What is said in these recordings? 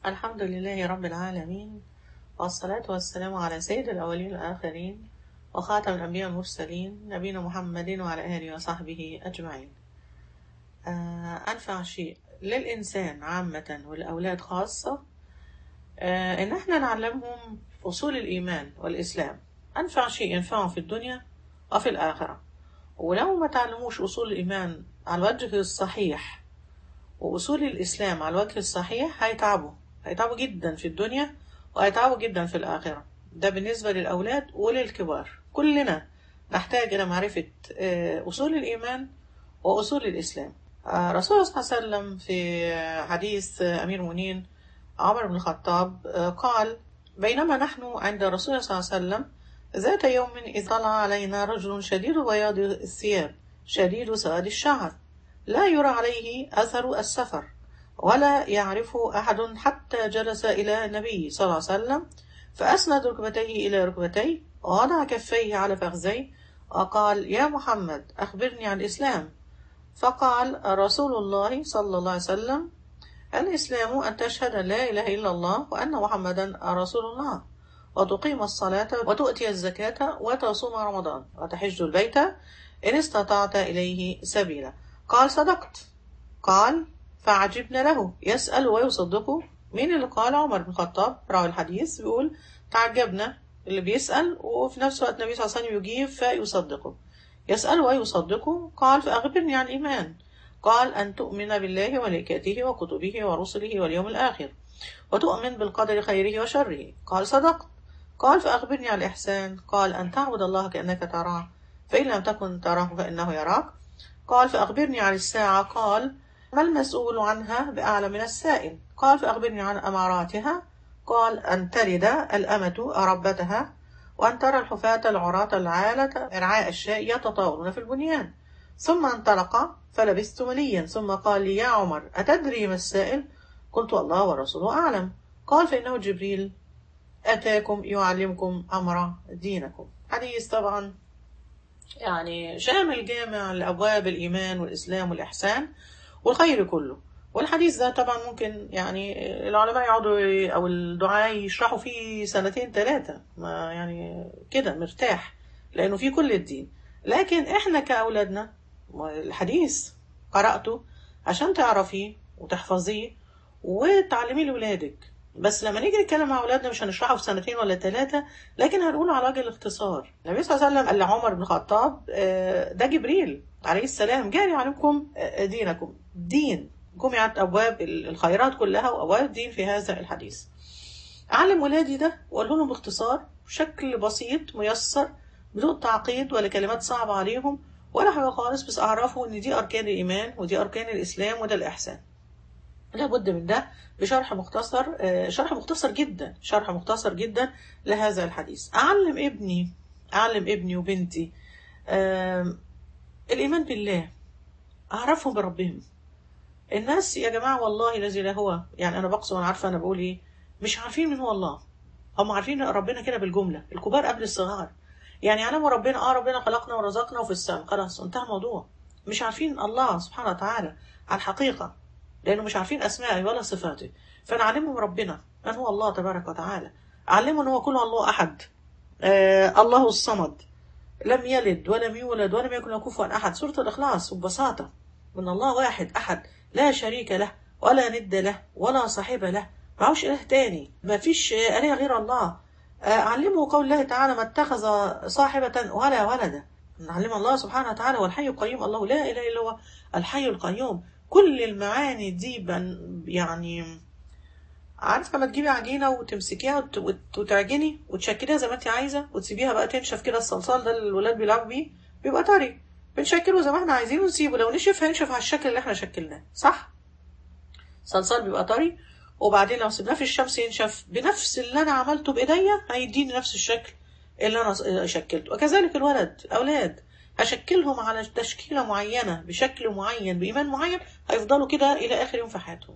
الحمد لله رب العالمين والصلاة والسلام على سيد الأولين والآخرين وخاتم الأنبياء والمرسلين نبينا محمد وعلى آله وصحبه أجمعين آه، أنفع شيء للإنسان عامة والأولاد خاصة آه، إن احنا نعلمهم أصول الإيمان والإسلام أنفع شيء ينفعهم في الدنيا وفي الآخرة ولو ما تعلموش أصول الإيمان على الوجه الصحيح وأصول الإسلام على الوجه الصحيح هيتعبوا هيتعبوا جدا في الدنيا وهيتعبوا جدا في الآخرة ده بالنسبة للأولاد وللكبار كلنا نحتاج إلى معرفة آه، أصول الإيمان وأصول الإسلام آه، رسول الله صلى الله عليه وسلم في حديث آه، أمير المؤمنين عمر بن الخطاب آه، قال بينما نحن عند رسول الله صلى الله عليه وسلم ذات يوم إذ طلع علينا رجل شديد بياض الثياب شديد سواد الشعر لا يرى عليه أثر السفر ولا يعرفه أحد حتى جلس إلى النبي صلى الله عليه وسلم فأسند ركبتيه إلى ركبتيه ووضع كفيه على فخذيه وقال يا محمد أخبرني عن الإسلام فقال رسول الله صلى الله عليه وسلم الإسلام أن تشهد أن لا إله إلا الله وأن محمدا رسول الله وتقيم الصلاة وتؤتي الزكاة وتصوم رمضان وتحج البيت إن استطعت إليه سبيلا قال صدقت قال فعجبنا له يسأل ويصدقه مين اللي قال عمر بن الخطاب راوي الحديث بيقول تعجبنا اللي بيسأل وفي نفس الوقت النبي صلى الله عليه وسلم يجيب فيصدقه يسأل ويصدقه قال فأخبرني عن الإيمان قال أن تؤمن بالله وملائكته وكتبه ورسله واليوم الآخر وتؤمن بالقدر خيره وشره قال صدقت قال فأخبرني عن الإحسان قال أن تعبد الله كأنك تراه فإن لم تكن تراه فإنه يراك قال فأخبرني عن الساعة قال ما المسؤول عنها بأعلم من السائل قال فأخبرني عن أماراتها قال أن تلد الأمة ربتها وأن ترى الحفاة العراة العالة رعاء الشاء يتطاولون في البنيان ثم انطلق فلبثت مليا ثم قال لي يا عمر أتدري ما السائل قلت الله ورسوله أعلم قال فإنه جبريل أتاكم يعلمكم أمر دينكم حديث طبعا يعني شامل جامع لأبواب الإيمان والإسلام والإحسان والخير كله والحديث ده طبعا ممكن يعني العلماء يقعدوا أو الدعاء يشرحوا فيه سنتين ثلاثة ما يعني كده مرتاح لأنه فيه كل الدين لكن إحنا كأولادنا الحديث قرأته عشان تعرفيه وتحفظيه وتعلميه لولادك بس لما نيجي نتكلم مع اولادنا مش هنشرحه في سنتين ولا ثلاثه لكن هنقوله على وجه الاختصار النبي صلى الله عليه وسلم قال لعمر بن الخطاب آه، ده جبريل عليه السلام جاء يعلمكم آه، دينكم دين جمعت ابواب الخيرات كلها وابواب الدين في هذا الحديث اعلم ولادي ده واقول لهم باختصار بشكل بسيط ميسر بدون تعقيد ولا كلمات صعبه عليهم ولا حاجه خالص بس اعرفوا ان دي اركان الايمان ودي اركان الاسلام وده الاحسان لابد من ده بشرح مختصر آه، شرح مختصر جدا شرح مختصر جدا لهذا الحديث أعلم ابني أعلم ابني وبنتي آم، الإيمان بالله أعرفهم بربهم الناس يا جماعة والله الذي لا هو يعني أنا بقصد وأنا عارفة أنا بقول إيه مش عارفين من هو الله هم عارفين ربنا كده بالجملة الكبار قبل الصغار يعني يعلموا ربنا اه ربنا خلقنا ورزقنا وفي السماء خلاص انتهى الموضوع مش عارفين الله سبحانه وتعالى على الحقيقة لأنه مش عارفين أسمائه ولا صفاته فنعلمهم ربنا من هو الله تبارك وتعالى علمهم أن هو كل الله أحد آه الله الصمد لم يلد ولم يولد ولم يكن له كفوا أحد سورة الإخلاص ببساطة من الله واحد أحد لا شريك له ولا ند له ولا صاحب له معهوش إله تاني ما فيش آه، آلهة غير الله آه، علمه قول الله تعالى ما اتخذ صاحبة ولا ولدا نعلم الله سبحانه وتعالى هو الحي القيوم الله لا إله إلا هو الحي القيوم كل المعاني دي بن يعني عارفه لما تجيبي عجينه وتمسكيها وت- وت- وتعجني وتشكليها زي ما انت عايزه وتسيبيها بقى تنشف كده الصلصال ده اللي الولاد بيلعبوا بيه بيبقى طري بنشكله زي ما احنا عايزين ونسيبه لو نشف هينشف على الشكل اللي احنا شكلناه صح صلصال بيبقى طري وبعدين لو سيبناه في الشمس ينشف بنفس اللي انا عملته بايديا هيديني نفس الشكل اللي انا شكلته وكذلك الولد الاولاد هشكلهم على تشكيله معينه بشكل معين بايمان معين هيفضلوا كده الى اخر يوم في حياتهم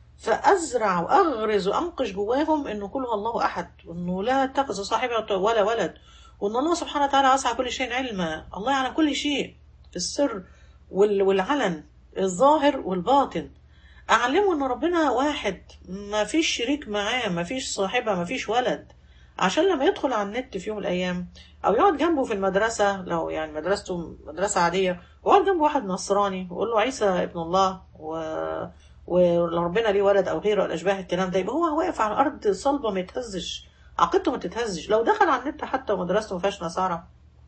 فازرع واغرز وانقش جواهم انه كل هو الله احد وانه لا تخذ صاحبه ولا ولد وان الله سبحانه وتعالى وسع كل شيء علما الله يعلم كل شيء في السر وال- والعلن الظاهر والباطن اعلمه ان ربنا واحد ما فيش شريك معاه ما فيش صاحبه ما فيش ولد عشان لما يدخل على النت في يوم من الايام او يقعد جنبه في المدرسه لو يعني مدرسته مدرسه عاديه ويقعد جنبه واحد نصراني ويقول له عيسى ابن الله و وربنا ليه ولد او غيره الاشباه الكلام ده يبقى هو واقف على الارض صلبه ما يتهزش عقيدته ما تتهزش لو دخل على النت حتى ومدرسته ما فيهاش نصارى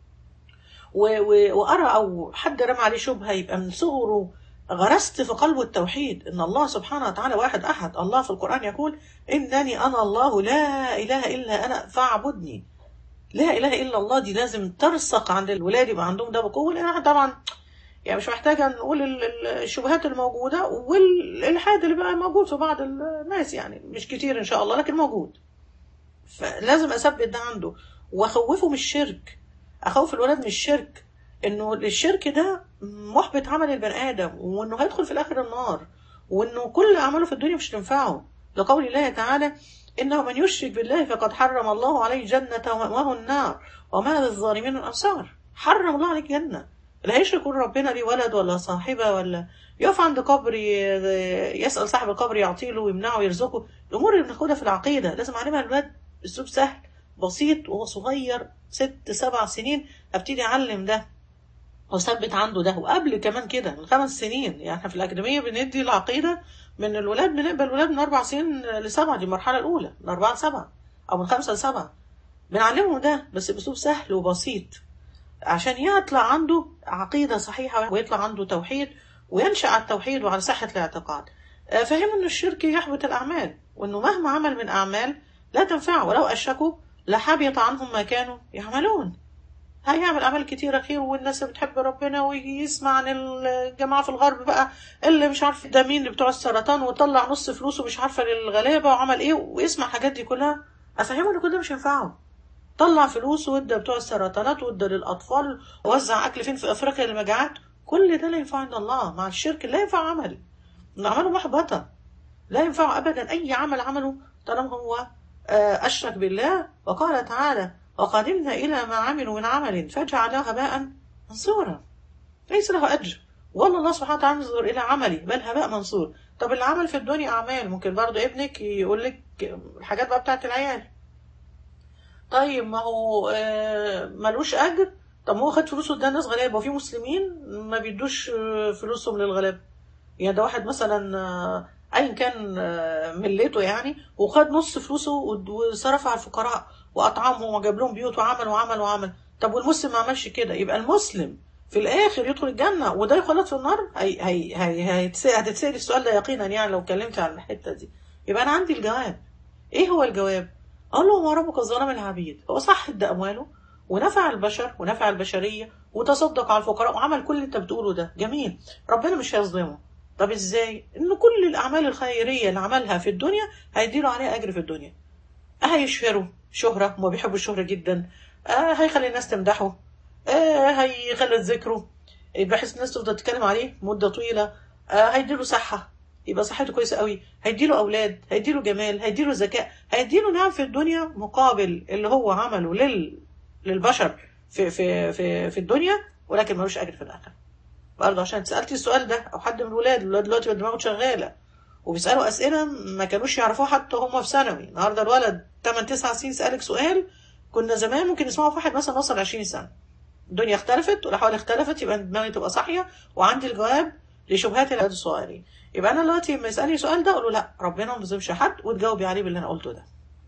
و- و- وقرا او حد رمى عليه شبهه يبقى من صغره غرست في قلبه التوحيد ان الله سبحانه وتعالى واحد احد الله في القران يقول انني انا الله لا اله الا انا فاعبدني لا اله الا الله دي لازم ترسخ عند الولاد يبقى عندهم ده بقوه لان احنا طبعا يعني مش محتاجه نقول ال- ال- الشبهات الموجوده والالحاد اللي بقى موجود في بعض الناس يعني مش كتير ان شاء الله لكن موجود فلازم اثبت ده عنده واخوفه من الشرك اخوف الولاد من الشرك انه الشرك ده محبط عمل البني ادم وانه هيدخل في الاخر النار وانه كل اعماله في الدنيا مش تنفعه لقول الله تعالى انه من يشرك بالله فقد حرم الله عليه جنة ومأواه النار وما للظالمين من انصار حرم الله عليك جنة لا يشرك ربنا ليه ولد ولا صاحبة ولا يقف عند قبر ي- يسأل صاحب القبر يعطيله ويمنعه ويرزقه الأمور اللي بناخدها في العقيدة لازم أعلمها الولاد بأسلوب سهل بسيط وهو صغير ست سبع سنين أبتدي أعلم ده وثبت عنده ده وقبل كمان كده من خمس سنين يعني احنا في الأكاديمية بندي العقيدة من الولاد بنقبل الولاد من أربع سنين لسبعة دي المرحلة الأولى من أربعة لسبعة أو من خمسة لسبعة بنعلمهم ده بس بأسلوب سهل وبسيط عشان يطلع عنده عقيدة صحيحة ويطلع عنده توحيد وينشأ على التوحيد وعلى صحة الاعتقاد آه، فهم أن الشرك يحبط الأعمال وأنه مهما عمل من أعمال لا تنفعه ولو أشركوا لحبط عنهم ما كانوا يعملون هيعمل أعمال كتيرة خير والناس اللي بتحب ربنا ويسمع عن الجماعة في الغرب بقى اللي مش عارف ده مين اللي بتوع السرطان وطلع نص فلوسه مش عارفة للغلابة وعمل إيه ويسمع الحاجات دي كلها أفهمه إن كل ده مش هينفعه طلع فلوس وادى بتوع السرطانات وادى للاطفال ووزع اكل فين في افريقيا للمجاعات كل ده لا ينفع عند الله مع الشرك لا ينفع عمل عمله محبطه لا ينفع ابدا اي عمل عمله طالما هو آه، اشرك بالله وقال تعالى وقدمنا الى ما عملوا من عمل فجعله هباء منصورا ليس له اجر والله الله سبحانه وتعالى ينظر الى عملي بل هباء منصور طب العمل في الدنيا اعمال ممكن برضو ابنك يقول لك الحاجات بقى بتاعت العيال طيب ما هو آه، ملوش اجر طب ما هو خد فلوسه ده ناس غلابه وفي مسلمين ما بيدوش آه، فلوسهم للغلابه يعني ده واحد مثلا آه، ايا كان آه، ملته يعني وخد نص فلوسه ود- وصرف على الفقراء واطعمهم وجاب لهم بيوت وعمل وعمل وعمل طب والمسلم ما عملش كده يبقى المسلم في الاخر يدخل الجنه وده يخلد في النار هي هي هي هيتسأل- هتتسال السؤال ده يقينا يعني لو اتكلمت عن الحته دي يبقى انا عندي الجواب ايه هو الجواب قال له ما ربك الظلام العبيد هو صح ادى امواله ونفع البشر ونفع البشريه وتصدق على الفقراء وعمل كل اللي انت بتقوله ده جميل ربنا مش هيظلمه طب ازاي ان كل الاعمال الخيريه اللي عملها في الدنيا هيديله عليها اجر في الدنيا هيشهره شهره هما بيحبوا الشهره جدا آه هيخلي الناس تمدحه آه هيخلد ذكره بحيث الناس تفضل تتكلم عليه مده طويله آه هيديله صحه يبقى صحته كويسه قوي هيديله اولاد هيديله جمال هيديله ذكاء هيديله نعم في الدنيا مقابل اللي هو عمله لل للبشر في في في في الدنيا ولكن ملوش اجر في الاخره برضه عشان سالتي السؤال ده او حد من الولاد الولاد دلوقتي دماغه شغاله وبيسالوا اسئله ما كانوش يعرفوها حتى هم في ثانوي النهارده الولد 8 9 سنين سالك سؤال كنا زمان ممكن نسمعه في واحد مثلا وصل 20 سنه الدنيا اختلفت والاحوال اختلفت يبقى دماغي تبقى صاحيه وعندي الجواب لشبهات الاولاد الصغيرين يبقى انا دلوقتي لما يسالني السؤال ده اقول له لا ربنا ما بيظلمش حد وتجاوبي عليه باللي انا قلته ده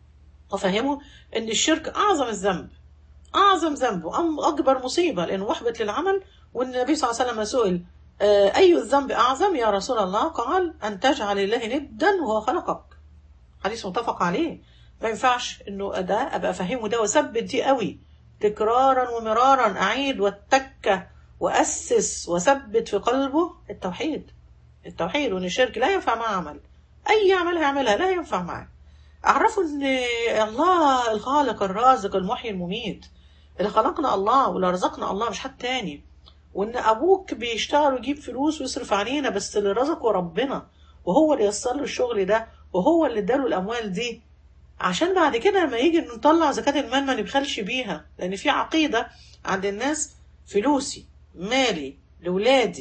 وافهمه ان الشرك اعظم الذنب اعظم ذنب واكبر مصيبه لانه محبط للعمل والنبي صلى الله عليه وسلم سئل آه، اي الذنب اعظم يا رسول الله قال ان تجعل الله ندا وهو خلقك حديث متفق عليه ما ينفعش انه ده ابقى افهمه ده واثبت دي قوي تكرارا ومرارا اعيد واتكه واسس واثبت في قلبه التوحيد التوحيد وان الشرك لا ينفع معه عمل اي عمل هيعملها لا ينفع معاه اعرفوا ان الله الخالق الرازق المحيي المميت اللي خلقنا الله واللي رزقنا الله مش حد تاني وان ابوك بيشتغل ويجيب فلوس ويصرف علينا بس اللي رزقه ربنا وهو اللي يسر له الشغل ده وهو اللي اداله الاموال دي عشان بعد كده لما يجي نطلع زكاة المال ما نبخلش بيها لان في عقيدة عند الناس فلوسي مالي لولادي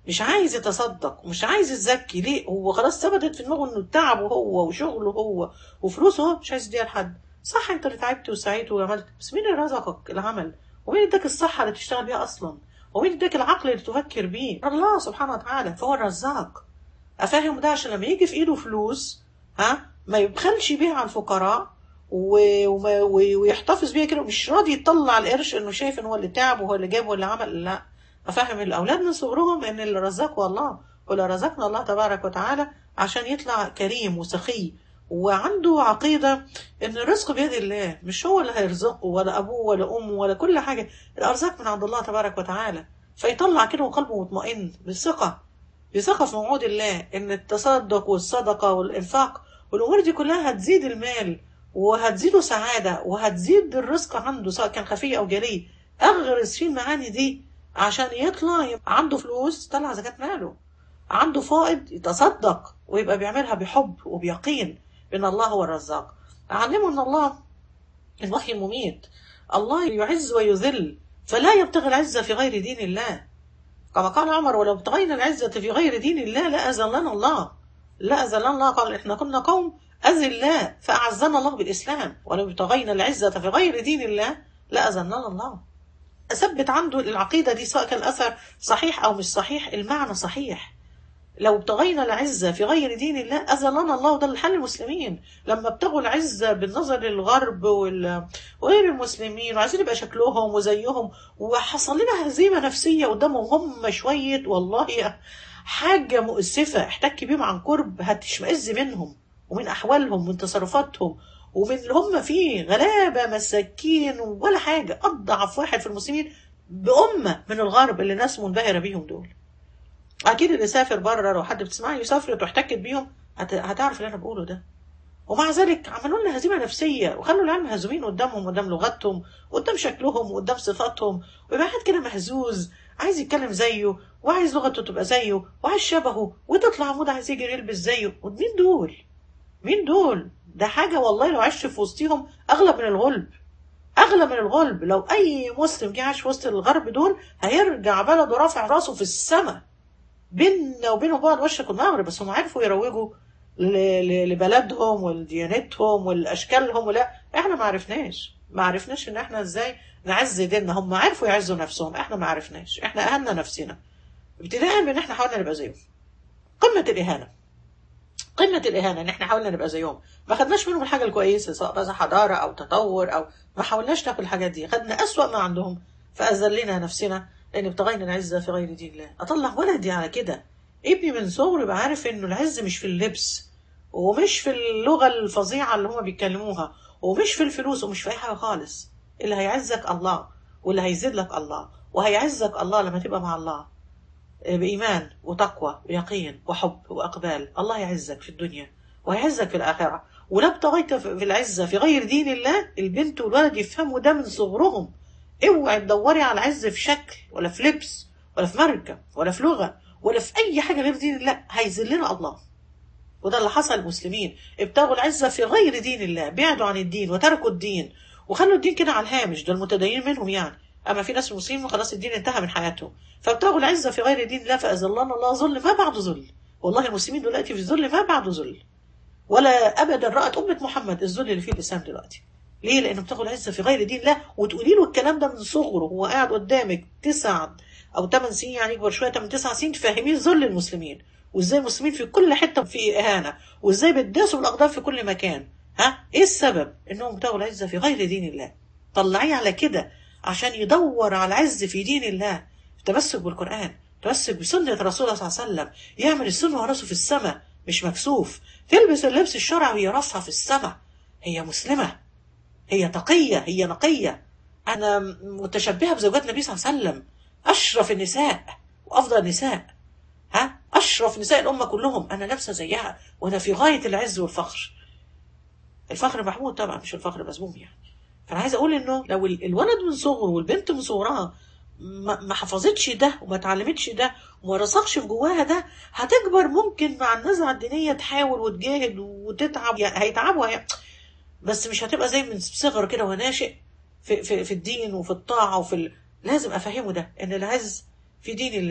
مش عايز يتصدق ومش عايز يزكي ليه هو خلاص ثبتت في دماغه انه تعبه هو وشغله هو وفلوسه هو مش عايز يديها لحد صح انت اللي تعبت وسعيت وعملت بس مين اللي رزقك العمل ومين اداك الصحه اللي تشتغل بيها اصلا ومين اداك العقل اللي تفكر بيه الله سبحانه وتعالى فهو الرزاق افهم ده عشان لما يجي في ايده فلوس ها ما يبخلش بيها على الفقراء و- وما- و- ويحتفظ بيها كده مش راضي يطلع القرش انه شايف ان هو اللي تعب وهو اللي جاب واللي عمل لا افهم الاولاد من صغرهم ان اللي رزقه الله ولا رزقنا الله تبارك وتعالى عشان يطلع كريم وسخي وعنده عقيدة ان الرزق بيد الله مش هو اللي هيرزقه ولا ابوه ولا امه ولا كل حاجة الارزاق من عند الله تبارك وتعالى فيطلع كده وقلبه مطمئن بالثقة بثقة في موعود الله ان التصدق والصدقة والانفاق والامور دي كلها هتزيد المال وهتزيده سعادة وهتزيد الرزق عنده سواء كان خفي او جلي اغرس فيه المعاني دي عشان يطلع يبقى عنده فلوس طلع زكاة ماله عنده فائض يتصدق ويبقى بيعملها بحب وبيقين بان الله هو الرزاق علموا ان الله الوحي المميت الله يعز ويذل فلا يبتغي العزة في غير دين الله كما قال عمر ولو ابتغينا العزة في غير دين الله لأذلنا الله لأذلنا الله قال احنا كنا قوم أذلاء فأعزنا الله بالإسلام ولو ابتغينا العزة في غير دين الله لأذلنا الله أثبت عنده العقيدة دي سواء كان الأثر صحيح أو مش صحيح المعنى صحيح لو ابتغينا العزة في غير دين الله أذلنا الله وده الحل المسلمين لما ابتغوا العزة بالنظر للغرب وال... وغير المسلمين وعايزين يبقى شكلهم وزيهم وحصل لنا هزيمة نفسية قدامهم هم شوية والله حاجة مؤسفة احتك بيهم عن قرب هتشمئز منهم ومن أحوالهم ومن تصرفاتهم ومن اللي هم فيه غلابة مساكين ولا حاجة أضعف واحد في المسلمين بأمة من الغرب اللي ناس منبهرة بيهم دول اكيد اللي سافر بره لو حد بتسمعي يسافر واحتكت بيهم هت... هتعرف اللي انا بقوله ده ومع ذلك عملوا لنا هزيمه نفسيه وخلوا العيال مهزومين قدامهم قدام لغتهم قدام شكلهم وقدام صفاتهم ويبقى واحد كده مهزوز عايز يتكلم زيه وعايز لغته تبقى زيه وعايز شبهه وتطلع عمود عايز يجي يلبس زيه ومين دول؟ مين دول؟ ده حاجه والله لو عشت في وسطهم اغلى من الغلب اغلى من الغلب لو اي مسلم جه عاش في وسط الغرب دول هيرجع بلده رافع راسه في السماء بيننا وبينهم بعض وشك المغرب بس هم عرفوا يروجوا ل- ل- لبلدهم ولديانتهم ولاشكالهم ولا احنا ما عرفناش ما عرفناش ان احنا ازاي نعز ديننا هم عرفوا يعزوا نفسهم احنا ما عرفناش احنا اهلنا نفسنا ابتداء من احنا حاولنا نبقى زيهم قمه الاهانه قمه الاهانه ان احنا حاولنا نبقى زيهم ما خدناش منهم الحاجه الكويسه سواء بقى حضاره او تطور او ما حاولناش ناخد الحاجات دي خدنا اسوأ ما عندهم فاذلنا نفسنا لان ابتغينا العزه في غير دين الله اطلع ولدي على كده ابني من صغره يبقى عارف انه العز مش في اللبس ومش في اللغه الفظيعه اللي هما بيتكلموها ومش في الفلوس ومش في اي حاجه خالص اللي هيعزك الله واللي هيزيد لك الله وهيعزك الله لما تبقى مع الله بإيمان وتقوى ويقين وحب وأقبال الله يعزك في الدنيا ويعزك في الآخرة ولو ابتغيت في العزة في غير دين الله البنت والولد يفهموا ده من صغرهم اوعي تدوري على العز في شكل ولا في لبس ولا في مركب ولا في لغة ولا في أي حاجة غير دين الله هيذلنا الله وده اللي حصل المسلمين ابتغوا العزة في غير دين الله بعدوا عن الدين وتركوا الدين وخلوا الدين كده على الهامش ده المتدينين منهم يعني اما في ناس مسلمين خلاص الدين انتهى من حياتهم فابتغوا العزه في غير دين الله فاذلنا الله ذل ما بعد ذل والله المسلمين دلوقتي في ذل ما بعد ذل ولا ابدا رات امه محمد الذل اللي فيه الاسلام دلوقتي ليه لانه بتاخد العزه في غير دين الله وتقولي له الكلام ده من صغره هو قاعد قدامك تسع او ثمان سنين يعني يكبر شويه من تسع سنين تفهميه ذل المسلمين وازاي المسلمين في كل حته في اهانه وازاي بتداسوا بالاقدام في كل مكان ها ايه السبب انهم بتاخدوا العزه في غير دين الله طلعيه على كده عشان يدور على العز في دين الله تمسك بالقرآن تمسك بسنة رسول الله صلى الله عليه وسلم يعمل السنة وراسه في السماء مش مكسوف تلبس اللبس الشرعي وهي راسها في السماء هي مسلمة هي تقية هي نقية أنا متشبهة بزوجات النبي صلى الله عليه وسلم أشرف النساء وأفضل النساء ها أشرف نساء الأمة كلهم أنا لابسة زيها وأنا في غاية العز والفخر الفخر محمود طبعا مش الفخر مذموم يعني فانا عايزه اقول انه لو الولد من صغره والبنت من صغرها ما ما حفظتش ده وما اتعلمتش ده وما رسخش في جواها ده هتكبر ممكن مع النزعه الدينيه تحاول وتجاهد وتتعب يعني هيتعبوا هي... بس مش هتبقى زي من صغر كده وهو ناشئ في, في, في الدين وفي الطاعه وفي ال... لازم افهمه ده ان العز في دين الله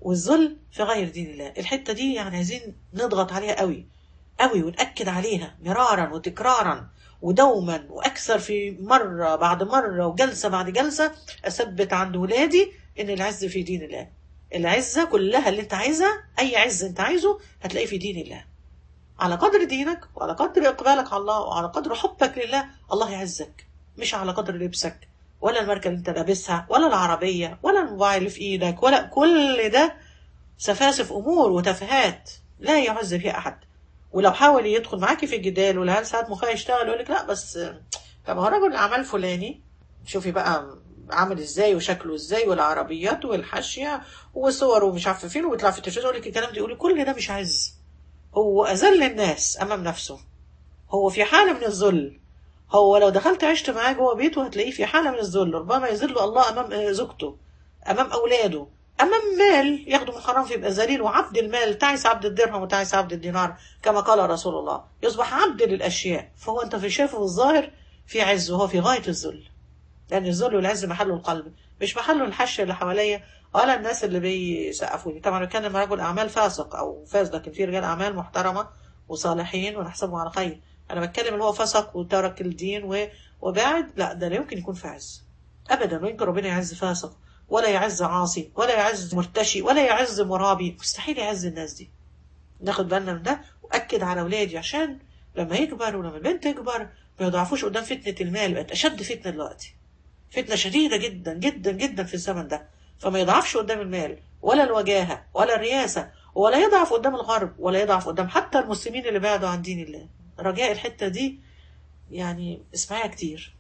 والذل في غير دين الله الحته دي يعني عايزين نضغط عليها قوي قوي ونأكد عليها مرارا وتكرارا ودوما واكثر في مره بعد مره وجلسه بعد جلسه اثبت عند ولادي ان العز في دين الله العزه كلها اللي انت عايزها اي عز انت عايزه هتلاقيه في دين الله على قدر دينك وعلى قدر اقبالك على الله وعلى قدر حبك لله الله يعزك مش على قدر لبسك ولا الماركه اللي انت لابسها ولا العربيه ولا الموبايل اللي في ايدك ولا كل ده سفاسف امور وتفاهات لا يعز فيها احد ولو حاول يدخل معاكي في الجدال والعيال ساعات مخها يشتغل يقول لك لا بس طب هو رجل اعمال فلاني شوفي بقى عامل ازاي وشكله ازاي والعربيات والحاشيه وصوره ومش عارفه فين ويطلع في التلفزيون يقول لك الكلام ده يقول كل ده مش عز هو اذل الناس امام نفسه هو في حاله من الذل هو لو دخلت عشت معاه جوه بيته هتلاقيه في حاله من الذل ربما يذل الله امام زوجته امام اولاده امام مال ياخده من حرام فيبقى ذليل وعبد المال تعس عبد الدرهم وتعس عبد الدينار كما قال رسول الله يصبح عبد للاشياء فهو انت في شايفه الظاهر في عز وهو في غايه الذل لان الذل والعز محله القلب مش محله الحش اللي حواليا ولا الناس اللي بيسقفوا لي طبعا بتكلم رجل اعمال فاسق او فاسد لكن في رجال اعمال محترمه وصالحين ونحسبهم على خير انا بتكلم اللي هو فسق وترك الدين و... وبعد لا ده لا يمكن يكون في عز ابدا ويمكن ربنا يعز فاسق ولا يعز عاصي ولا يعز مرتشي ولا يعز مرابي مستحيل يعز الناس دي ناخد بالنا من ده واكد على اولادي عشان لما يكبر ولما البنت تكبر ما يضعفوش قدام فتنه المال بقت اشد فتنه دلوقتي فتنه شديده جدا جدا جدا في الزمن ده فما يضعفش قدام المال ولا الوجاهه ولا الرياسه ولا يضعف قدام الغرب ولا يضعف قدام حتى المسلمين اللي بعدوا عن دين الله رجاء الحته دي يعني اسمعيها كتير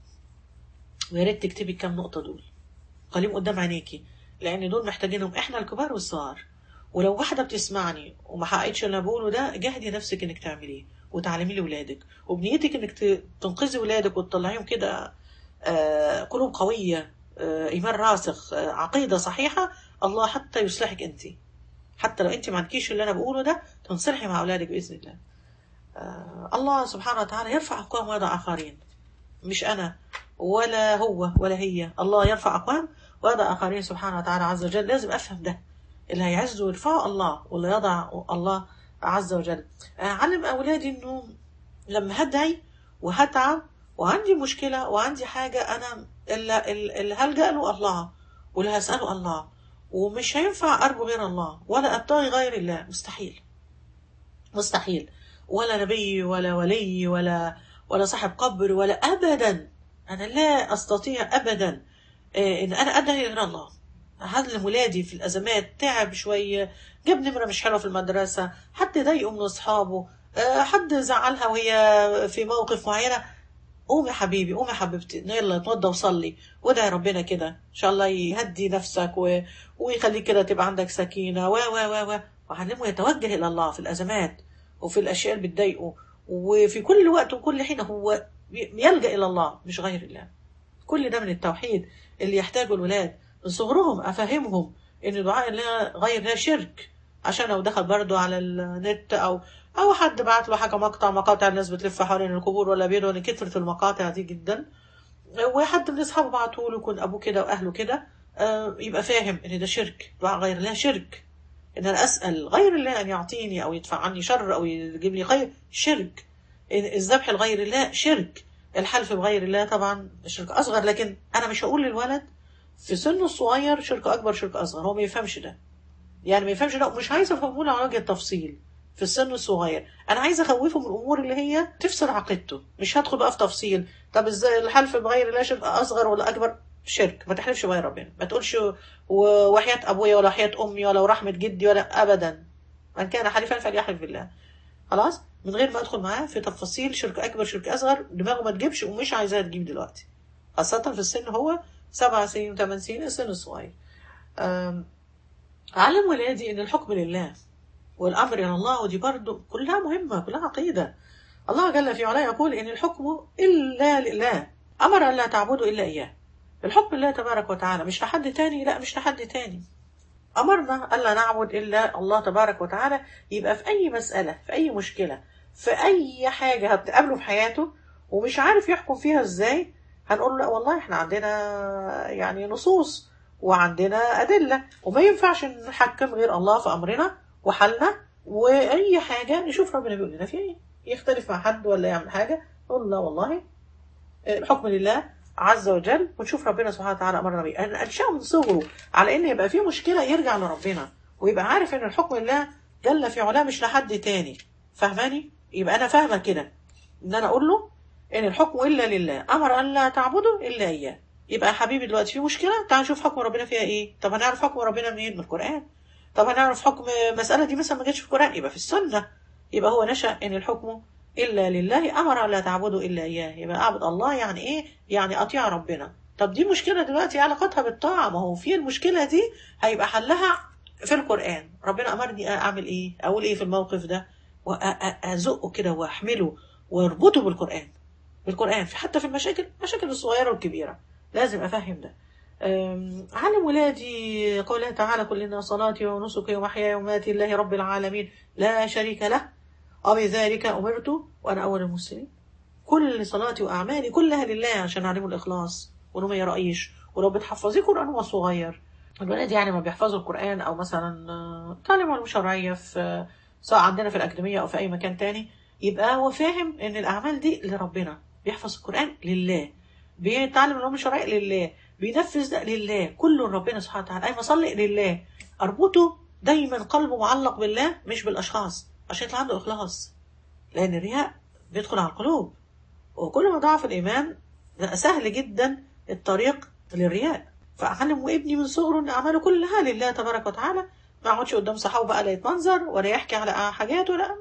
ويا ريت تكتبي كام نقطه دول قليل قدام عينيكي لان دول محتاجينهم احنا الكبار والصغار ولو واحده بتسمعني وما حققتش اللي انا بقوله ده جهدي نفسك انك تعمليه وتعلميه لاولادك وبنيتك انك تنقذي ولادك وتطلعيهم كده آه قلوب قويه آه ايمان راسخ آه عقيده صحيحه الله حتى يصلحك انت حتى لو انت ما عندكيش اللي انا بقوله ده تنصلحي مع اولادك باذن الله الله سبحانه وتعالى يرفع اقوام ويضع اخرين مش انا ولا هو ولا هي الله يرفع اقوام ويضع اخرين سبحانه وتعالى عز وجل لازم افهم ده اللي هيعز ويرفعه الله واللي يضع الله عز وجل علم اولادي انه لما هدعي وهتعب وعندي مشكله وعندي حاجه انا اللي, اللي هلجا له الله واللي هساله الله ومش هينفع ارجو غير الله ولا ابتغي غير الله مستحيل مستحيل ولا نبي ولا ولي ولا ولا صاحب قبر ولا ابدا انا لا استطيع ابدا ان انا ادعي غير الله هعلم ولادي في الازمات تعب شويه جاب نمره مش حلوه في المدرسه حد ضايقه من اصحابه حد زعلها وهي في موقف معينه قوم يا حبيبي قوم يا حبيبتي يلا اتوضى وصلي وادعي ربنا كده ان شاء الله يهدي نفسك و... ويخليك كده تبقى عندك سكينه و و و و وعلمه يتوجه الى الله في الازمات وفي الاشياء اللي بتضايقه وفي كل وقت وكل حين هو يلجا الى الله مش غير الله كل ده من التوحيد اللي يحتاجه الولاد من صغرهم افهمهم ان دعاء الله غير الله شرك عشان لو دخل برضه على النت او او حد بعت له حاجه مقطع مقاطع الناس بتلف حوالين القبور ولا بيدو ان كثره المقاطع دي جدا وحد من اصحابه بعتوا له يكون ابوه كده واهله كده يبقى فاهم ان ده شرك دعاء غير الله شرك ان انا اسال غير الله ان يعطيني او يدفع عني شر او يجيب لي خير شرك الذبح لغير الله شرك الحلف بغير الله طبعا شرك اصغر لكن انا مش هقول للولد في سنه الصغير شرك اكبر شرك اصغر هو ما يفهمش ده يعني ما يفهمش ده ومش عايز افهمه له على وجه التفصيل في السن الصغير انا عايزه اخوفه من الامور اللي هي تفسد عقيدته مش هدخل بقى في تفصيل طب ازاي الحلف بغير الله شرك اصغر ولا اكبر شرك ما تحلفش بغير ربنا ما تقولش وحياة ابويا ولا حياة امي ولا ورحمة جدي ولا ابدا من كان حليفا فليحلف بالله خلاص من غير ما ادخل معاه في تفاصيل شرك اكبر شرك اصغر دماغه ما تجيبش ومش عايزاها تجيب دلوقتي خاصة في السن هو سبع سنين وثمان سنين السن الصغير علم ولادي ان الحكم لله والامر الى الله ودي برضه كلها مهمة كلها عقيدة الله جل في علاه يقول ان الحكم الا لله امر ان لا تعبدوا الا اياه الحكم لله تبارك وتعالى مش لحد تاني لا مش لحد تاني أمرنا ألا نعبد إلا الله تبارك وتعالى يبقى في أي مسألة في أي مشكلة في أي حاجة هتقابله في حياته ومش عارف يحكم فيها إزاي هنقول له لا والله إحنا عندنا يعني نصوص وعندنا ادله وما ينفعش نحكم غير الله في امرنا وحالنا واي حاجه نشوف ربنا بيقول لنا فيها ايه يختلف مع حد ولا يعمل حاجه نقول لا والله الحكم لله عز وجل ونشوف ربنا سبحانه وتعالى امرنا بيه ان انشاه من صغره على ان يبقى في مشكله يرجع لربنا ويبقى عارف ان الحكم لله جل في علاه مش لحد تاني فاهماني يبقى انا فاهمه كده ان انا اقول له ان الحكم الا لله امر ان لا تعبدوا الا اياه يبقى يا حبيبي دلوقتي في مشكله تعال نشوف حكم ربنا فيها ايه طب هنعرف حكم ربنا منين من القران طب هنعرف حكم المساله دي مثلا ما جاتش في القران يبقى في السنه يبقى هو نشا ان الحكم الا لله امر ان لا تعبدوا الا اياه يبقى اعبد الله يعني ايه يعني اطيع ربنا طب دي مشكله دلوقتي علاقتها بالطاعه ما هو في المشكله دي هيبقى حلها في القران ربنا امرني اعمل ايه اقول ايه في الموقف ده وازقه كده واحمله واربطه بالقران بالقران في حتى في المشاكل المشاكل الصغيره والكبيره لازم افهم ده علم ولادي قوله تعالى كل إن صلاتي ونسكي ومحياي ومماتي لله رب العالمين لا شريك له وبذلك أمرت وأنا أول المسلمين كل صلاتي وأعمالي كلها لله عشان أعلمه الإخلاص وإنه ما يرأيش ولو بتحفظي قرآن وهو صغير الولاد يعني ما بيحفظوا القرآن أو مثلا تعليم علوم شرعية في سواء عندنا في الأكاديمية أو في أي مكان تاني يبقى هو فاهم إن الأعمال دي لربنا بيحفظ القرآن لله بيتعلم العلوم الشرعية لله بينفذ ده لله كله ربنا سبحانه وتعالى أي مصلي لله أربطه دايما قلبه معلق بالله مش بالأشخاص عشان يطلع عنده إخلاص لأن الرياء بيدخل على القلوب وكل ما ضعف الإيمان سهل جدا الطريق للرياء فأعلم ابني من صغره إن أعماله كلها لله تبارك وتعالى ما يقعدش قدام صحابه بقى لا يتمنظر ولا يحكي على حاجات ولا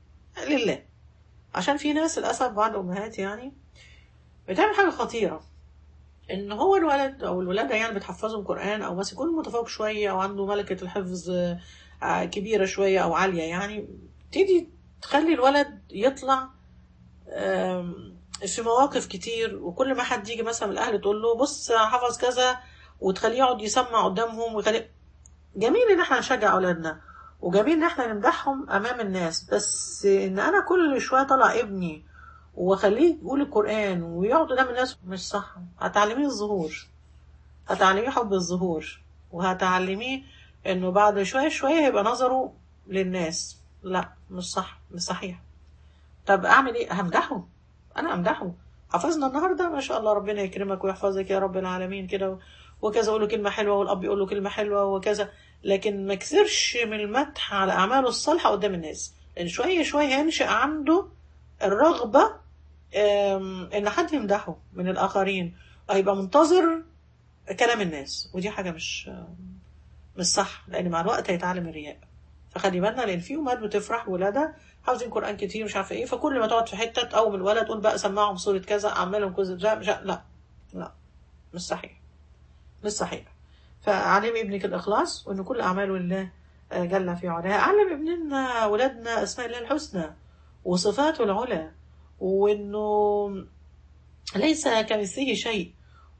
لله عشان في ناس للأسف بعض الأمهات يعني بتعمل حاجة خطيرة ان هو الولد او الولاده يعني بتحفظهم قران او مثلا يكون متفوق شويه او عنده ملكه الحفظ كبيره شويه او عاليه يعني تيجي تخلي الولد يطلع في مواقف كتير وكل ما حد يجي مثلا من الاهل تقول له بص حفظ كذا وتخليه يقعد يسمع قدامهم ويخلي جميل ان احنا نشجع اولادنا وجميل ان احنا نمدحهم امام الناس بس ان انا كل شويه طلع ابني واخليه يقول القرآن ويقعد قدام الناس مش صح هتعلميه الظهور هتعلميه حب الظهور وهتعلميه انه بعد شوية شوية هيبقى نظره للناس لا مش صح مش صحيح طب اعمل ايه همدحه انا امدحه حفظنا النهارده ما شاء الله ربنا يكرمك ويحفظك يا رب العالمين كده وكذا اقول له كلمه حلوه والاب يقول له كلمه حلوه وكذا لكن ما كسرش من المدح على اعماله الصالحه قدام الناس لان شويه شويه هينشا عنده الرغبة إن حد يمدحه من الآخرين هيبقى منتظر كلام الناس ودي حاجة مش مش صح لأن مع الوقت هيتعلم الرياء فخلي بالنا لأن في أمهات بتفرح ولادها حافظين قرآن كتير مش عارفة إيه فكل ما تقعد في حتة تقوم الولد تقول بقى سمعهم سورة كذا أعملهم كذا مش لا لا مش صحيح مش صحيح فعلم ابنك الإخلاص وإن كل أعماله لله جل في علاه علم ابننا ولادنا أسماء الله الحسنى وصفاته العلى وانه ليس كمثله شيء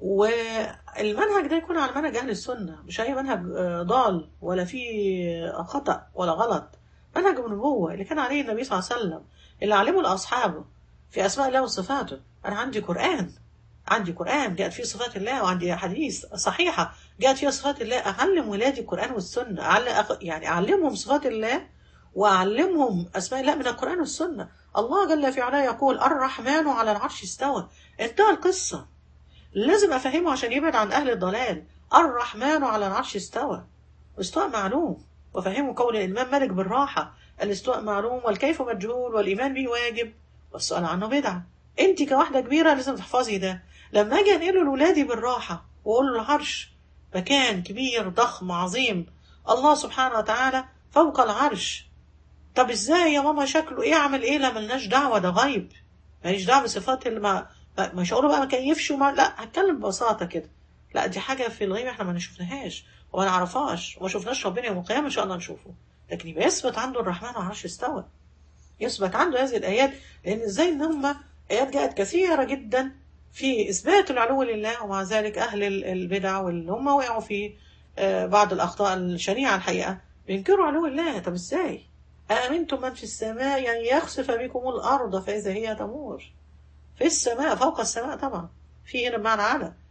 والمنهج ده يكون على منهج اهل السنه مش اي منهج ضال ولا فيه خطا ولا غلط منهج النبوه اللي كان عليه النبي صلى الله عليه وسلم اللي علمه لاصحابه في اسماء الله وصفاته انا عندي قران عندي قران جاءت فيه صفات الله وعندي حديث صحيحه جاءت فيها صفات الله اعلم ولادي القران والسنه أعلم يعني اعلمهم صفات الله وأعلمهم أسماء الله من القرآن والسنة الله جل في علاه يقول الرحمن على العرش استوى انتهى القصة لازم أفهمه عشان يبعد عن أهل الضلال الرحمن على العرش استوى استواء معلوم وفهمه قول الإمام مالك بالراحة الاستواء معلوم والكيف مجهول والإيمان به واجب والسؤال عنه بدعة أنت كواحدة كبيرة لازم تحفظي ده لما أجي أنقله لولادي بالراحة وأقول له العرش مكان كبير ضخم عظيم الله سبحانه وتعالى فوق العرش طب ازاي يا ماما شكله ايه اعمل ايه لا ملناش دعوه ده غيب ماليش دعوه بصفات اللي ما مش هقوله بقى ما كيفش وما لا هتكلم ببساطه كده لا دي حاجه في الغيب احنا ما شفناهاش وما نعرفهاش وما شفناش ربنا يوم القيامه ان شاء الله نشوفه لكن يبقى يثبت عنده الرحمن على العرش استوى يثبت عنده هذه الايات لان ازاي ان هم ايات جاءت كثيره جدا في اثبات العلو لله ومع ذلك اهل البدع واللي هم وقعوا في بعض الاخطاء الشنيعه الحقيقه بينكروا علو الله طب ازاي أأمنتم من في السماء يعني يخسف بكم الأرض فإذا هي تمور في السماء فوق السماء طبعا في هنا بمعنى على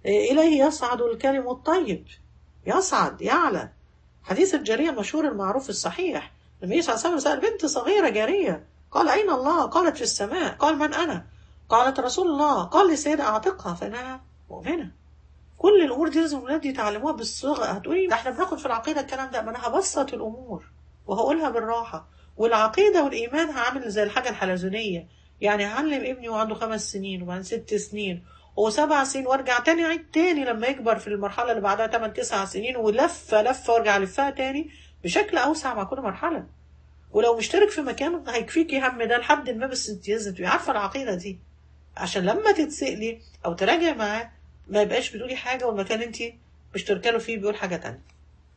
إليه يصعد الكلم الطيب يصعد يعلى حديث الجارية المشهور المعروف الصحيح النبي صلى الله عليه وسلم سأل بنت صغيرة جارية قال أين الله؟ قالت في السماء قال من أنا؟ قالت رسول الله قال لسيدة أعتقها فإنها مؤمنة كل الأمور دي لازم الولاد يتعلموها بالصغر هتقولي ده احنا بناخد في العقيدة الكلام ده ما أنا هبسط الأمور وهقولها بالراحة والعقيدة والإيمان هعمل زي الحاجة الحلزونية يعني هعلم ابني وعنده خمس سنين وبعدين ست سنين وسبع سنين وارجع تاني عيد تاني لما يكبر في المرحلة اللي بعدها تمن تسع سنين ولفة لفة وارجع لفها تاني بشكل أوسع مع كل مرحلة ولو مشترك في مكان هيكفيكي هم ده لحد ما بس انت لازم تبقي عارفة العقيدة دي عشان لما تتسألي أو تراجعي معاه ما يبقاش بتقولي حاجة والمكان انت مشتركة له فيه بيقول حاجة تانية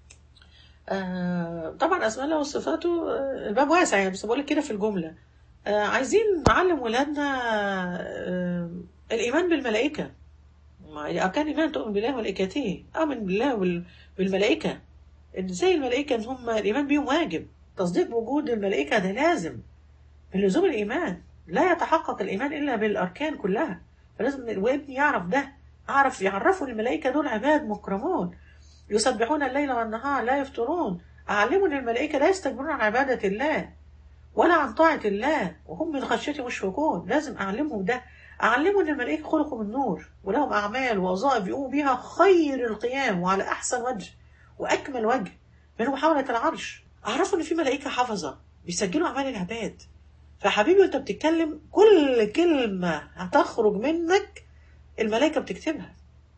آه طبعا أسماء الله وصفاته آه الباب واسع يعني بس بقول كده في الجملة آه عايزين نعلم ولادنا آه الإيمان بالملائكة أركان الإيمان تؤمن بالله وملائكته آمن بالله وال- بالملائكة إن زي الملائكة إن هم الإيمان بيهم واجب تصديق بوجود الملائكة ده لازم من لزوم الإيمان لا يتحقق الإيمان إلا بالأركان كلها فلازم وابني يعرف ده أعرف يعرفوا الملائكة دول عباد مكرمون يسبحون الليل والنهار لا يفترون أعلموا أن الملائكة لا يستكبرون عن عبادة الله ولا عن طاعة الله وهم من خشيته مشفقون لازم أعلمهم ده أعلموا أن الملائكة خلقوا من نور ولهم أعمال ووظائف يقوموا بها خير القيام وعلى أحسن وجه وأكمل وجه من محاولة العرش أعرفوا أن في ملائكة حافظة بيسجلوا أعمال العباد فحبيبي وأنت بتتكلم كل كلمة هتخرج منك الملائكة بتكتبها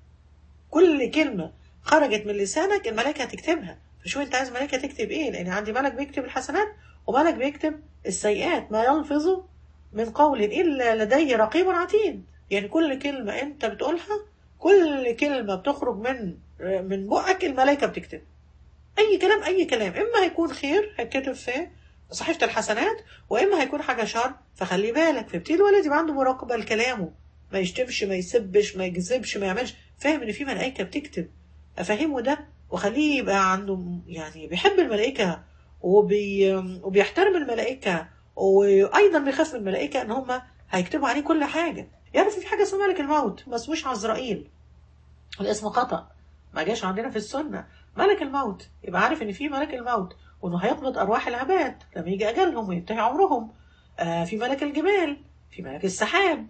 كل كلمة خرجت من لسانك الملائكة هتكتبها فشوف أنت عايز الملائكة تكتب إيه لأن عندي ملك بيكتب الحسنات وملك بيكتب السيئات ما يلفظ من قول إلا لدي رقيب عتيد يعني كل كلمة أنت بتقولها كل كلمة بتخرج من من بقك الملائكة بتكتب أي كلام أي كلام إما هيكون خير هيتكتب في صحيفة الحسنات وإما هيكون حاجة شر فخلي بالك فابتدي الولد يبقى عنده مراقبة لكلامه ما يشتمش ما يسبش ما يكذبش ما يعملش فاهم إن في ملائكة بتكتب أفهمه ده وخليه يبقى عنده يعني بيحب الملائكة وبي وبيحترم الملائكة وأيضا بيخاف من الملائكة إن هم هيكتبوا عليه كل حاجة يعرف في حاجة اسمها ملك الموت ما اسموش عزرائيل الاسم خطأ ما جاش عندنا في السنة ملك الموت يبقى عارف إن في ملك الموت وإنه هيقبض أرواح العباد لما يجي أجلهم وينتهي عمرهم آه في ملك الجبال في ملك السحاب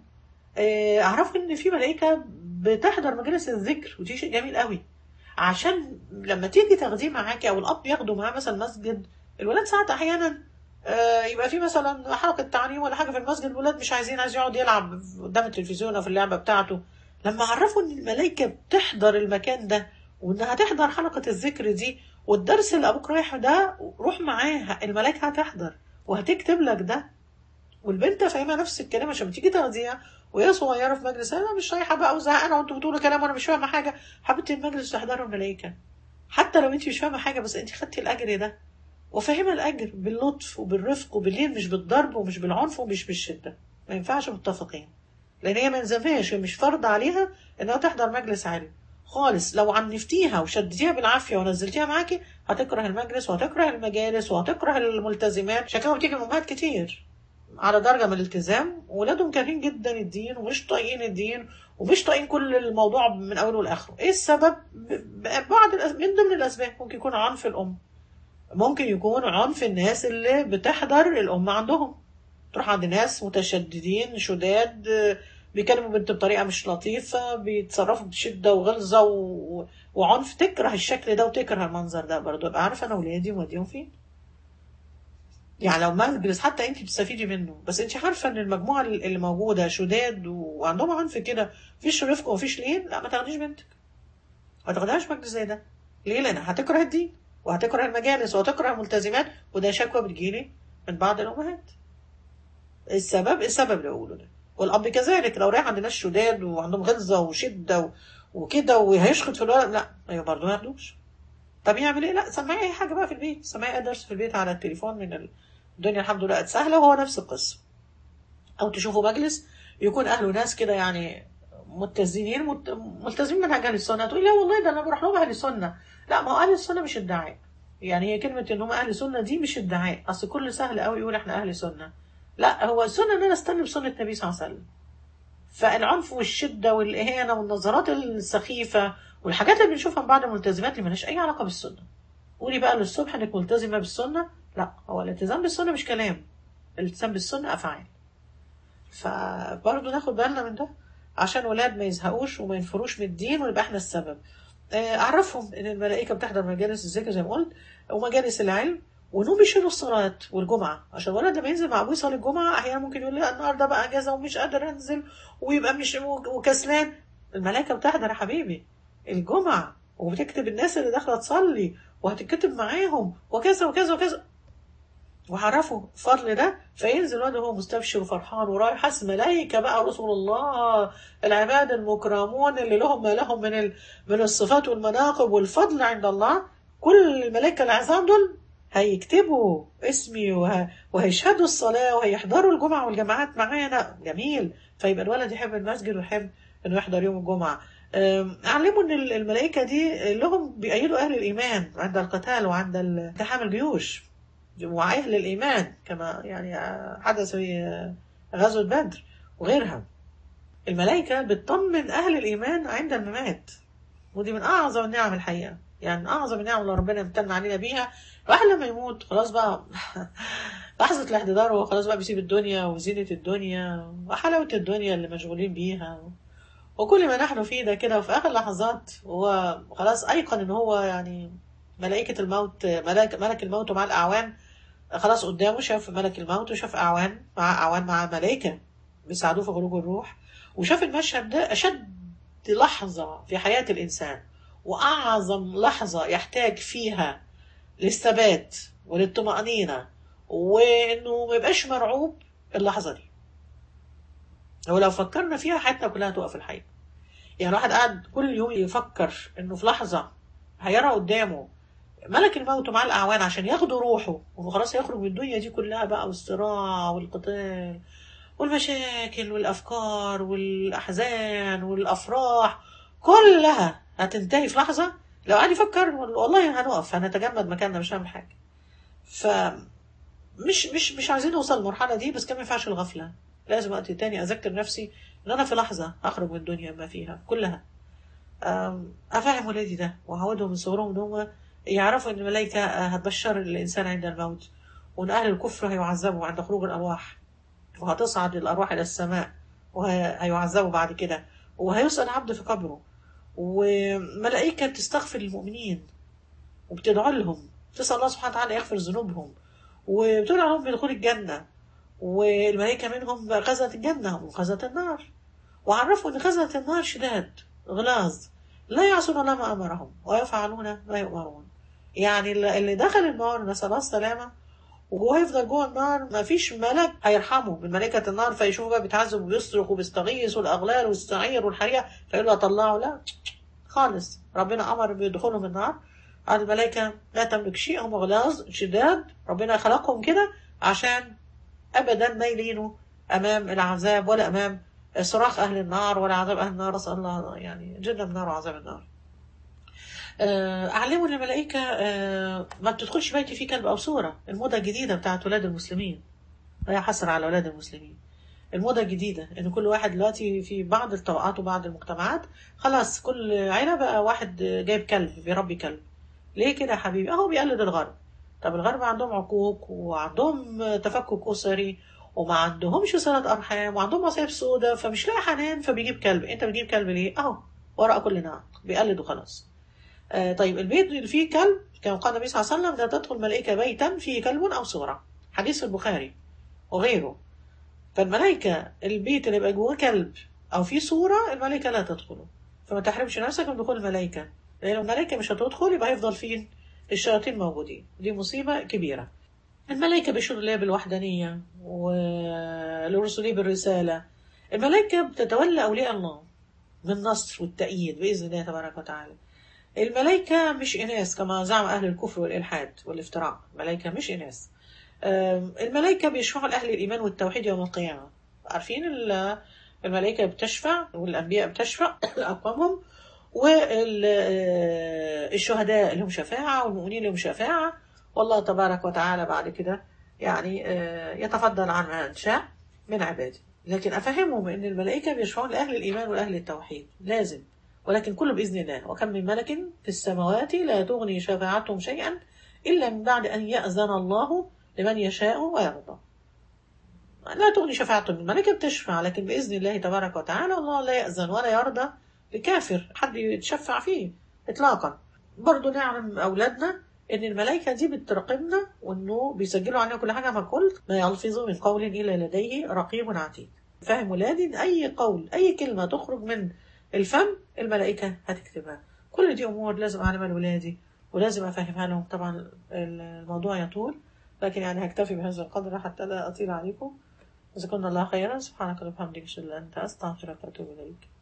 آه أعرف إن في ملائكة بتحضر مجالس الذكر ودي شيء جميل قوي عشان لما تيجي تاخديه معاكي او الاب ياخده معاه مثلا مسجد الولاد ساعات احيانا آه، يبقى في مثلا حلقه تعليم ولا حاجه في المسجد الولاد مش عايزين عايز يقعد يلعب قدام التلفزيون او في اللعبه بتاعته لما عرفوا ان الملائكه بتحضر المكان ده وانها تحضر حلقه الذكر دي والدرس اللي ابوك رايحه ده روح معاها الملائكه هتحضر وهتكتب لك ده والبنت فاهمه نفس الكلام عشان تيجي تاخديها وهي صغيره في مجلس انا مش رايحه بقى وزهقانه وانتوا بتقولوا كلام وانا مش فاهمه حاجه حبيبتي المجلس تحضره الملائكه حتى لو انت مش فاهمه حاجه بس انت خدتي الاجر ده وفاهمه الاجر باللطف وبالرفق وبالليل مش بالضرب ومش بالعنف ومش بالشده ما ينفعش متفقين لان هي ما يلزمهاش مش فرض عليها انها تحضر مجلس علم خالص لو عنفتيها وشدتيها بالعافيه ونزلتيها معاكي هتكره المجلس وهتكره المجالس وهتكره الملتزمات عشان كده بتيجي الامهات كتير على درجه من الالتزام ولادهم كارهين جدا الدين ومش طايقين الدين ومش طايقين كل الموضوع من اوله لاخره ايه السبب ب- بعض الأس- من ضمن الاسباب ممكن يكون عنف الام ممكن يكون عنف الناس اللي بتحضر الام عندهم تروح عند ناس متشددين شداد آه، بيكلموا بنت بطريقه مش لطيفه بيتصرفوا بشده وغلظه و... وعنف تكره الشكل ده وتكره المنظر ده برضه ابقى عارفه انا ولادي موديهم فين يعني لو مجلس حتى انت بتستفيدي منه بس انت عارفه ان المجموعه اللي موجوده شداد وعندهم عنف كده مفيش رفق ومفيش لين لا ما تاخديش بنتك ما تاخدهاش مجلس زي ده ليه لان هتكره الدين وهتكره المجالس وهتكره الملتزمات وده شكوى بتجيلي من بعض الامهات السبب السبب اللي بقوله ده والاب كذلك لو رايح عند ناس شداد وعندهم غلظه وشده و... وكده وهيشخط في الولد لا ايوه برضه ما ياخدوش طب يعمل ايه لا سمعي اي حاجه بقى في البيت سمعي اي درس في البيت على التليفون من ال... الدنيا الحمد لله بقت سهله وهو نفس القصه او تشوفوا مجلس يكون اهله ناس كده يعني متزنين مت... ملتزمين منهج اهل السنه تقول لا والله ده انا بروح لهم اهل السنه لا ما هو اهل السنه مش ادعاء يعني هي كلمه ان هم اهل سنه دي مش ادعاء اصل كل سهل قوي يقول احنا اهل سنه لا هو السنه ان انا استنى بسنه النبي صلى الله عليه وسلم فالعنف والشده والاهانه والنظرات السخيفه والحاجات اللي بنشوفها من بعض الملتزمات اللي مالهاش اي علاقه بالسنه قولي بقى للصبح انك ملتزمه بالسنه لا هو الالتزام بالسنه مش كلام الالتزام بالسنه افعال فبرضه ناخد بالنا من ده عشان ولاد ما يزهقوش وما ينفروش من الدين ونبقى احنا السبب آه، اعرفهم ان الملائكه بتحضر مجالس الذكر زي ما قلت ومجالس العلم وانهم بيشيلوا الصلاه والجمعه عشان الولد لما ينزل مع ابوه يصلي الجمعه احيانا ممكن يقول لي النهارده بقى اجازه ومش قادر انزل ويبقى مش وكسلان الملائكه بتحضر يا حبيبي الجمعه وبتكتب الناس اللي داخله تصلي وهتتكتب معاهم وكذا وكذا وكذا وعرفوا الفضل ده فينزل الواد وهو مستبشر وفرحان ورايح حس ملائكه بقى رسول الله العباد المكرمون اللي لهم ما لهم من ال... من الصفات والمناقب والفضل عند الله كل الملائكه العظام دول هيكتبوا اسمي وه... وهيشهدوا الصلاه وهيحضروا الجمعه والجماعات معانا جميل فيبقى الولد يحب المسجد ويحب انه يحضر يوم الجمعه أم، علموا ان ال- الملائكه دي لهم بيأيدوا اهل الايمان عند القتال وعند التحام الجيوش وأهل الإيمان كما يعني حدث في غزوة بدر وغيرها الملائكة بتطمن أهل الإيمان عند الممات ودي من أعظم النعم الحقيقة يعني من أعظم النعم اللي ربنا امتن علينا بيها الواحد لما يموت خلاص بقى لحظة الاحتضار هو خلاص بقى بيسيب الدنيا وزينة الدنيا وحلاوة الدنيا اللي مشغولين بيها وكل ما نحن فيه ده كده وفي آخر لحظات هو خلاص أيقن إن هو يعني ملائكة الموت ملك, ملك الموت ومع الأعوان خلاص قدامه شاف ملك الموت وشاف أعوان مع أعوان مع ملائكة بيساعدوه في خروج الروح وشاف المشهد ده أشد لحظة في حياة الإنسان وأعظم لحظة يحتاج فيها للثبات وللطمأنينة وإنه ما يبقاش مرعوب اللحظة دي ولو فكرنا فيها حياتنا كلها تقف الحقيقة يعني الواحد قاعد كل يوم يفكر إنه في لحظة هيرى قدامه ملك الموت مع الأعوان عشان ياخدوا روحه وخلاص يخرج من الدنيا دي كلها بقى والصراع والقتال والمشاكل والأفكار والأحزان والأفراح كلها هتنتهي في لحظة لو قعد يفكر والله هنقف هنتجمد مكاننا مش هنعمل حاجة ف مش مش مش عايزين نوصل للمرحلة دي بس كمان ما ينفعش الغفلة لازم وقت تاني أذكر نفسي إن أنا في لحظة أخرج من الدنيا ما فيها كلها أم، أفهم ولادي ده وأعودهم من صغرهم إن هم يعرفوا إن الملائكة هتبشر الإنسان عند الموت وإن أهل الكفر هيعذبوا عند خروج الأرواح وهتصعد الأرواح إلى السماء وهيعذبوا بعد كده وهيسأل عبد في قبره وملائكة بتستغفر للمؤمنين وبتدعو لهم تسأل الله سبحانه وتعالى يغفر ذنوبهم وبتدعو لهم بدخول الجنة والملائكة منهم غزة الجنة وغزة النار وعرفوا إن غزة النار شداد غلاظ لا يعصون الله ما أمرهم ويفعلون ما يؤمرون يعني اللي اللي دخل النار نسأل الله السلامة وهو يفضل جوه النار ما فيش ملك هيرحمه من ملائكة النار فيشوفه بقى بيتعذب وبيصرخ وبيستغيث والأغلال والسعير والحريقة فيقول له طلعه لا خالص ربنا أمر بدخولهم النار قال الملائكة لا تملك شيء هم غلاظ شداد ربنا خلقهم كده عشان أبدا ما يلينوا أمام العذاب ولا أمام صراخ أهل النار ولا عذاب أهل النار أسأل الله يعني جنة النار وعذاب النار آه، أعلموا إن الملائكة آه، ما بتدخلش بيتي فيه كلب أو صورة الموضة الجديدة بتاعت ولاد المسلمين لا حصر على ولاد المسلمين الموضة الجديدة إن كل واحد دلوقتي في بعض الطبقات وبعض المجتمعات خلاص كل عيلة بقى واحد جايب كلب بيربي كلب ليه كده يا حبيبي؟ أهو بيقلد الغرب طب الغرب عندهم عقوق وعندهم تفكك أسري وما عندهمش صلة أرحام وعندهم مصايب سودة فمش لاقي حنان فبيجيب كلب أنت بتجيب كلب ليه؟ أهو وراء كل نعم بيقلد وخلاص آه طيب البيت اللي فيه كلب كما قال النبي صلى الله عليه وسلم لا تدخل ملائكة بيتا فيه كلب أو صورة حديث في البخاري وغيره فالملائكة البيت اللي يبقى جواه كلب أو فيه صورة الملائكة لا تدخله فما تحرمش نفسك من دخول الملائكة لأن الملائكة مش هتدخل يبقى هيفضل فيه الشياطين موجودين دي مصيبة كبيرة الملائكة بيشهدوا الله بالوحدانية ولرسله بالرسالة الملائكة بتتولى أولياء الله بالنصر والتأييد بإذن الله تبارك وتعالى الملائكة مش إناث كما زعم أهل الكفر والإلحاد والافتراء الملائكة مش إناث أم، الملائكة بيشفعوا لأهل الإيمان والتوحيد يوم القيامة عارفين ال- الملائكة بتشفع والأنبياء بتشفع أقوامهم والشهداء لهم شفاعة والمؤمنين لهم شفاعة والله تبارك وتعالى بعد كده يعني آه، يتفضل عن من شاء من عباده لكن افهمهم ان الملائكه بيشفعون لاهل الايمان واهل التوحيد لازم ولكن كله باذن الله وكم من ملك في السماوات لا تغني شفاعتهم شيئا الا من بعد ان ياذن الله لمن يشاء ويرضى لا تغني شفاعتهم الملائكه بتشفع لكن باذن الله تبارك وتعالى الله لا ياذن ولا يرضى لكافر حد يتشفع فيه اطلاقا برضه نعلم اولادنا ان الملائكه دي بتراقبنا وانه بيسجلوا علينا كل حاجه فقلت ما يلفظ من قول الا لديه رقيب عتيد فاهم ولادي إن اي قول اي كلمه تخرج من الفم الملائكه هتكتبها كل دي امور لازم اعلمها لولادي ولازم افهمها لهم طبعا الموضوع يطول لكن يعني هكتفي بهذا القدر حتى لا اطيل عليكم جزاكم الله خيرا سبحانك اللهم وبحمدك اشهد ان لا اله الا انت استغفرك واتوب اليك